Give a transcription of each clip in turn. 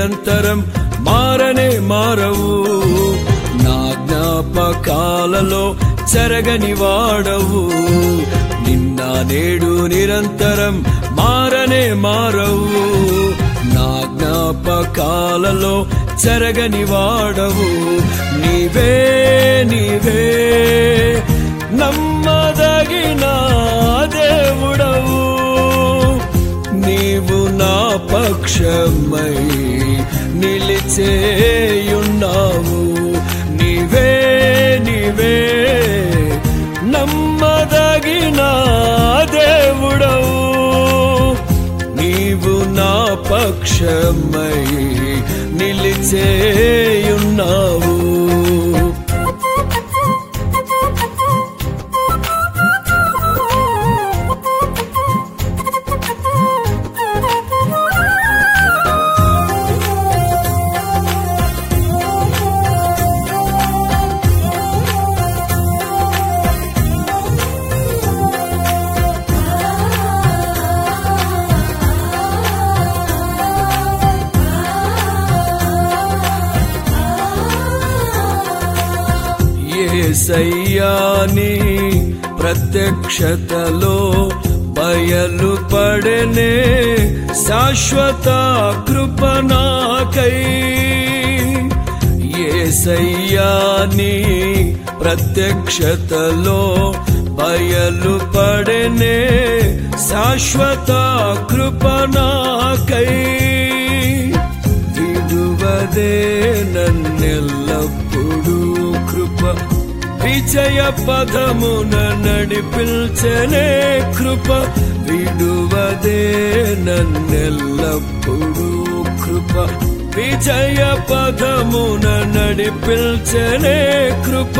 నిరంతరం మారనే మారవు నా జ్ఞాపకాలలో చెరగని వాడవు నిన్న నేడు నిరంతరం మారనే మారవు నా జ్ఞాపకాలలో చెరగని వాడవు నీవే నీవే నమ్మదగిన దేవుడవు నీవు నా పక్షమై నిలిచేయున్నావు నీవే నీవే నమ్మదగిన దేవుడవు నీవు నా పక్షమై నిలిచేయున్నావు ఏసయ్యాని ప్రత్యక్షతలో బయలు పడనే శాశ్వత కృపనాకై ఏసయ్యాని ప్రత్యక్షతలో బయలు పడనే శాశ్వత కృపనాకై విడువదే నన్నెల్లప్పుడూ కృప విజయ పదమున నడిపించనే కృప విడువదే నన్నెల్లప్పుడూ కృప విజయ పదమున నడిపించనే కృప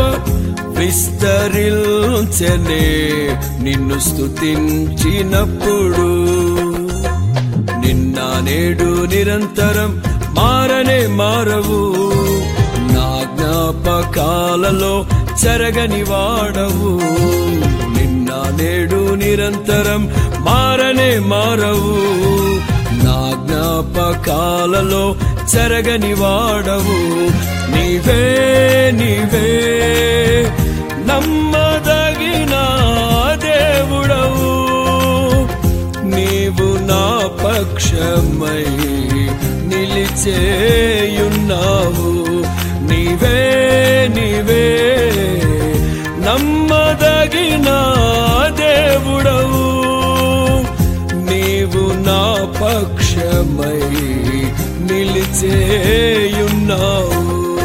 విస్తరించనే నిన్ను స్తుతించినప్పుడు నిన్న నేడు నిరంతరం మారనే మారవు నా జ్ఞాపకాలలో చెరగని వాడవు నిన్న నేడు నిరంతరం మారనే మారవు నా జ్ఞాపకాలలో చెరగని వాడవు నీవే నీవే నమ్మదగిన దేవుడవు నీవు నా పక్షమై నిలిచేయున్నావు నీవే నీవే నమ్మదగిన దేవుడవు నీవు నా పక్షమై నిలిచేయున్నావు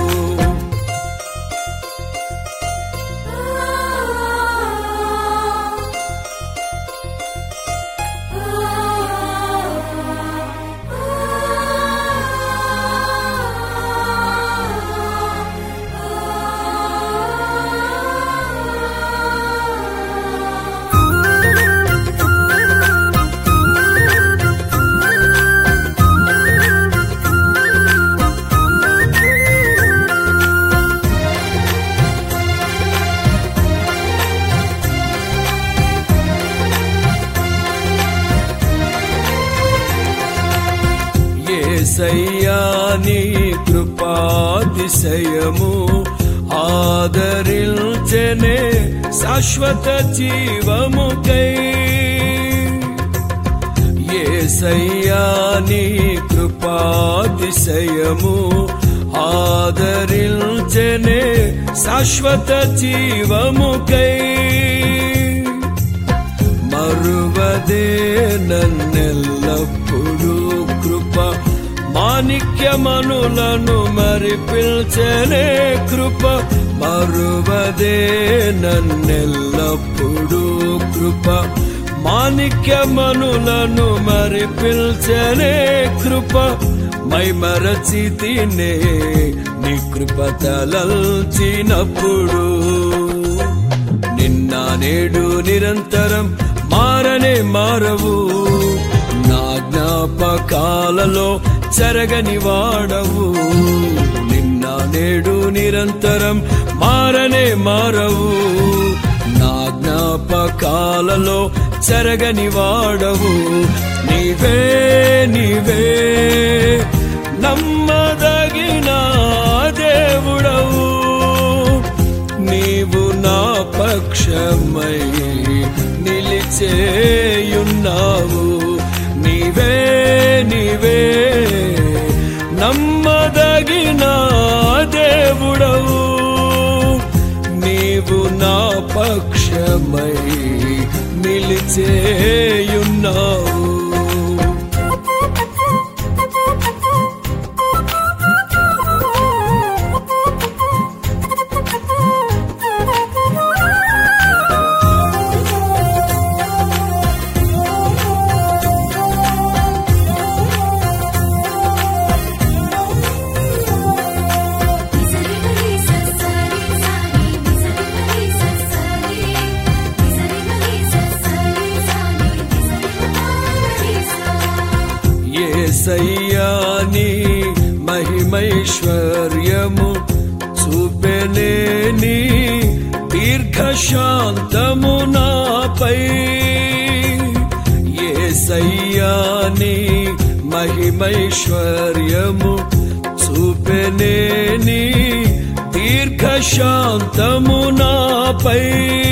ఏసయ్యాని కృపాతిశయము ఆదరించనే శాశ్వత జీవముకై ఏసయ్యాని కృపాతిశయము ఆదరించనే శాశ్వత జీవముకై మరువదే నన్నెల్లప్పుడూ కృప మాణిక్యమనులను మరి పిల్చనే కృప మరువదే నన్నెల్లప్పుడూ కృప మాణిక్యమనులను మరి పిల్చనే కృప మై మరచితినే నీ కృప తలల్చినప్పుడు నిన్న నేడు నిరంతరం మారనే మారవు నా జ్ఞాపకాలలో చెరగని వాడవు నిన్న నేడు నిరంతరం మారనే మారవు నా జ్ఞాపకాలలో చెరగని వాడవు నీవే నీవే నమ్మదగిన దేవుడవు నీవు నా పక్షమై నిలిచేయున్నావు నీవే నీవే నమ్మదగిన దేవుడవు నీవు నా పక్షమై నిలిచేయున్నావు ఏసయ్యాని మహిమైశ్వర్యము చూపెనేని దీర్ఘశాంతము నాపై ఏసయ్యాని మహిమైశ్వర్యము చూపెనేని దీర్ఘశాంతము నాపై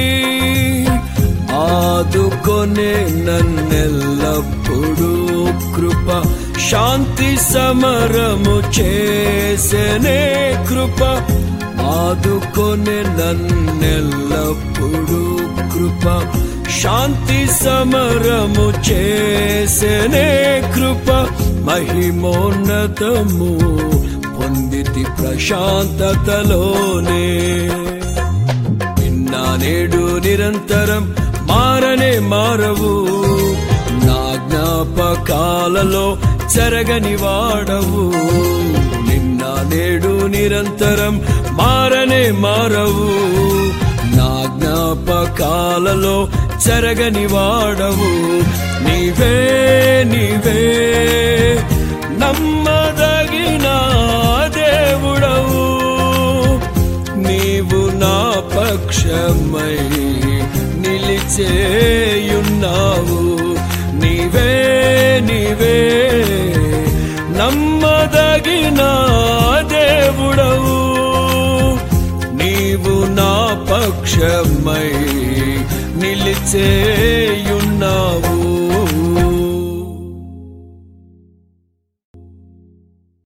ఆదుకొనే నన్నెల్లప్పుడూ కృప శాంతి సమరము చేసనే కృప ఆదుకొనే నన్నెల్లప్పుడూ కృప శాంతి సమరము చేసనే కృప మహిమోన్నతము పొందితి ప్రశాంతతలోనే నిన్న నేడు నిరంతరం మారనే మారవు నా జ్ఞాపకాలలో చెరగని వాడవు నిన్న నేడు నిరంతరం మారనే మారవు నా జ్ఞాపకాలలో చెరగని వాడవు నీవే నీవే నమ్మదగిన దేవుడవు నీవు నా పక్షమై నిలిచేయున్నావు నీవే నీవే నమ్మదగిన దేవుడవు నీవు నా పక్షమై నిలిచేయున్నావు